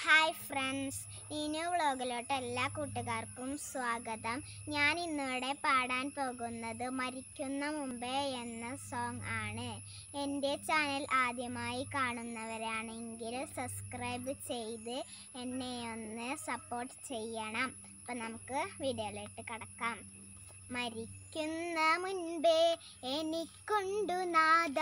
hi friends Neenu വ്ളോഗിലോട്ട് എല്ലാ കൂട്ടുകാർക്കും സ്വാഗതം ഞാൻ ഇന്നിവിടെ പാടാൻ പോകുന്നത് മരിക്കുന്ന മുമ്പേ എന്ന സോങ് ആണ് എൻ്റെ ചാനൽ ആദ്യമായി കാണുന്നവരാണെങ്കിൽ സബ്സ്ക്രൈബ് ചെയ്ത് എന്നെ ഒന്ന് സപ്പോർട്ട് ചെയ്യണം അപ്പം നമുക്ക് വീഡിയോയിലോട്ട് കടക്കാം മരിക്കുന്ന മുൻപേ എനിക്കുണ്ടു നാദ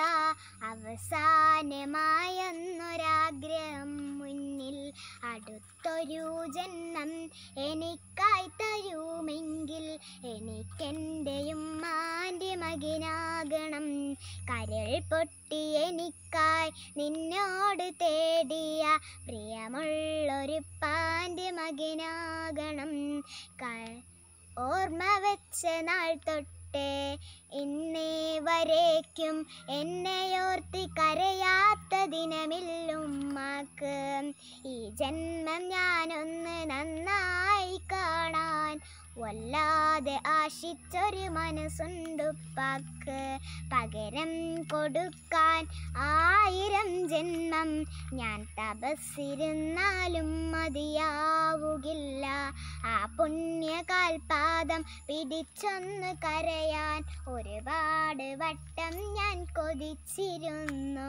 അവസാനമായൊന്നൊരാഗ്രഹം മുന്നിൽ അടുത്തൊരു ജന്മം എനിക്കായി തരുമെങ്കിൽ എനിക്കെൻ്റെയും മാൻ്റെ മകനാകണം കരൾ പൊട്ടി എനിക്കായി നിന്നോട് തേടിയ പ്രിയമുള്ളൊരു പാൻ്റെ മകനാകണം ക ഓർമ്മ വെച്ച നാൾ തൊട്ടേ ഇന്നേ വരേക്കും എന്നെയോർത്തി കരയാത്ത ദിനമില്ലുമ്മാക്ക് ഈ ജന്മം ഞാനൊന്ന് നന്നായി കാണാൻ വല്ലാതെ ആശിച്ചൊരു മനസ്സുണ്ടുപ്പാക്ക് പകരം കൊടുക്കാൻ ആയിരം ജന്മം ഞാൻ തപസ്സിരുന്നാലും മതിയാവുകില്ല ആ പുണ്യകാൽപാദം പിടിച്ചൊന്ന് കരയാൻ ഒരുപാട് വട്ടം ഞാൻ കൊതിച്ചിരുന്നു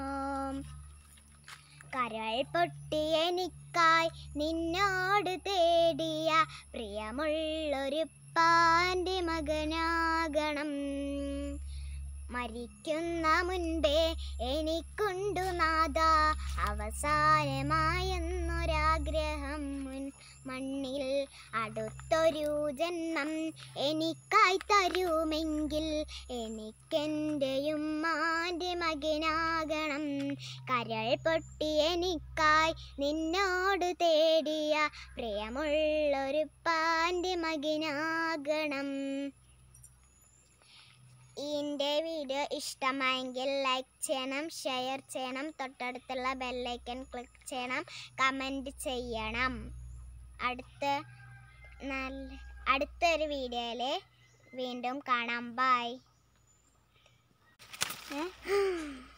കരൾ പൊട്ടി എനിക്കായി നിന്നോട് തേടിയ പ്രിയമുള്ളൊരു പാൻ്റെ മകനാകണം മരിക്കുന്ന മുൻപേ എനിക്കുണ്ടു നാദ അവസാനമായെന്നൊരാഗ്രഹം മുൻ മണ്ണിൽ അടുത്തൊരു ജന്മം എനിക്കായി തരുമെങ്കിൽ എനിക്കെൻ്റെയും മാൻ്റെ മകനാകണം കരൾ പൊട്ടി എനിക്കായി നിന്നോട് തേടിയ പ്രിയമുള്ളൊരു പാൻ്റെ മകനാകണം എൻ്റെ വീഡിയോ ഇഷ്ടമായെങ്കിൽ ലൈക്ക് ചെയ്യണം ഷെയർ ചെയ്യണം തൊട്ടടുത്തുള്ള ബെല്ലൈക്കൻ ക്ലിക്ക് ചെയ്യണം കമൻറ്റ് ചെയ്യണം അടുത്ത നല്ല അടുത്തൊരു വീഡിയോയിൽ വീണ്ടും കാണാം ബൈ